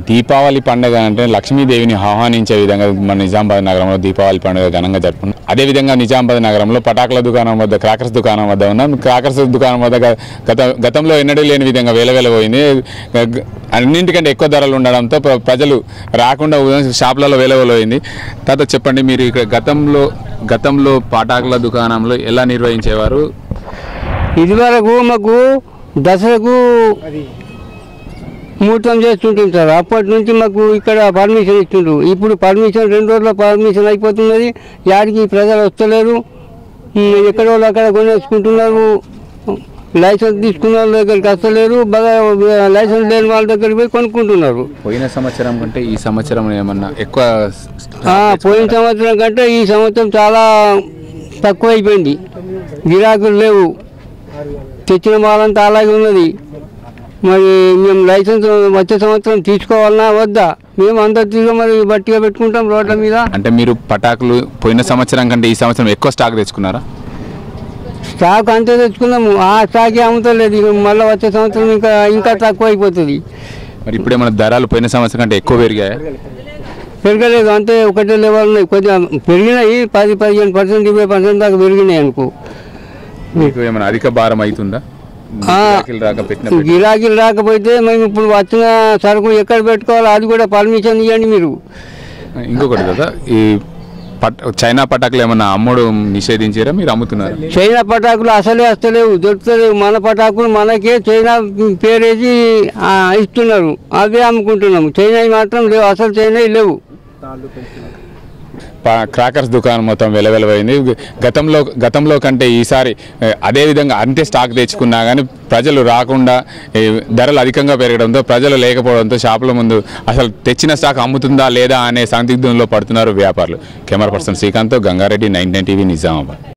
దీపావళి పండుగ అంటే లక్ష్మీదేవిని ఆహ్వానించే విధంగా మన నిజామాబాద్ నగరంలో దీపావళి పండుగ ఘనంగా జరుపుకున్నాం అదేవిధంగా నిజామాబాద్ నగరంలో పటాకుల దుకాణం వద్ద క్రాకర్స్ దుకాణం వద్ద ఉన్నాం క్రాకర్స్ దుకాణం వద్ద గ- గత గతంలో ఎన్నడూ లేని విధంగా వేలవేలపోయింది గ- అన్నింటికంటే ఎక్కువ ధరలు ఉండడంతో ప్ర- ప్రజలు రాకుండా ఉదయం షాపులలో వేలవేలపోయింది తర్వాత చెప్పండి మీరు ఇక్కడ గతంలో గతంలో పటాకుల దుకాణంలో ఎలా నిర్వహించేవారు ఇదివరకు మాకు దసరాకు ముహూర్తం చేస్తుంటాం సార్ అప్పటి నుంచి మాకు ఇక్కడ పర్మిషన్ ఇస్తుండ్రు ఇప్పుడు పర్మిషన్ రెండు రోజుల పర్మిషన్ అయిపోతున్నది యాడికి ప్రజలు వస్తలేరు ఉమ్, ఎక్కడ వాళ్ళు అక్కడ కొనేసుకుంటున్నారు లైసెన్స్ తీసుకున్న వాళ్ళ దగ్గరికి వస్తలేరు బాగా లైసెన్స్ లేని వాళ్ళ దగ్గరికి పోయి కొనుక్కుంటున్నారు పోయిన సంవత్సరం కంటే ఈ సంవత్సరం ఏమన్నా ఎక్కువ ఆ, పోయిన సంవత్సరం కంటే ఈ సంవత్సరం చాలా తక్కువ అయిపోయింది గిరాకులు లేవు తెచ్చిన మాలంతా అలాగే ఉన్నది మరి మేము లైసెన్స్ వచ్చే సంవత్సరం తీసుకోవాలన్నా వద్దా మేము అందరు తిరిగి మరి బట్టిగా పెట్టుకుంటాం రోడ్ల మీద అంటే మీరు పటాకులు పోయిన సంవత్సరం కంటే ఈ సంవత్సరం ఎక్కువ స్టాక్ తెచ్చుకున్నారా స్టాక్ అంతే తెచ్చుకున్నాము ఆ స్టాకే అమ్ముతలేదు ఇక మళ్ళీ వచ్చే సంవత్సరం ఇంకా ఇంకా తక్కువ అయిపోతుంది మరి ఇప్పుడే మన ధరలు పోయిన సంవత్సరం కంటే ఎక్కువ పెరిగాయా పెరగలేదు అంతే ఒకటే లెవెల్ ఉన్నాయి కొద్దిగా పెరిగినాయి పది పదిహేను పర్సెంట్ ఇరవై పర్సెంట్ దాకా పెరిగినాయి అనుకో మీకు ఏమైనా అధిక భారం అవుతుందా ఆ. గిరాకీలు రాక పెట్టిన గిరాకీలు రాకపోతే మేము ఇప్పుడు వచ్చిన సరుకు ఎక్కడ పెట్టుకోవాలో అది కూడా పర్మిషన్ ఇవ్వండి మీరు ఇంకొకటి కదా ఈ పట్ చైనా పటాకులు ఏమన్నా అమ్ముడు నిషేధించారా మీరు అమ్ముతున్నారా చైనా పటాకులు అసలే వస్తలేవు దొరుకుతలేవు మన పటాకులు మనకే చైనా పేరేసి ఆ, ఇస్తున్నారు అవే అమ్ముకుంటున్నాము చైనా మాత్రం లేవు అసలు చైనా లేవు ప- క్రాకర్స్ దుకాణం మొత్తం వెలవెలవైంది గతంలో గతంలో కంటే ఈసారి ఏ, అదే విధంగా అంతే స్టాక్ తెచ్చుకున్నా కానీ ప్రజలు రాకుండా ఏ, ధరలు అధికంగా పెరగడంతో ప్రజలు లేకపోవడంతో షాపుల ముందు అసలు తెచ్చిన స్టాక్ అమ్ముతుందా లేదా అనే సందిగ్ధంలో పడుతున్నారు వ్యాపారులు camera person Srikanth Gangareddy nine TV Nizamabad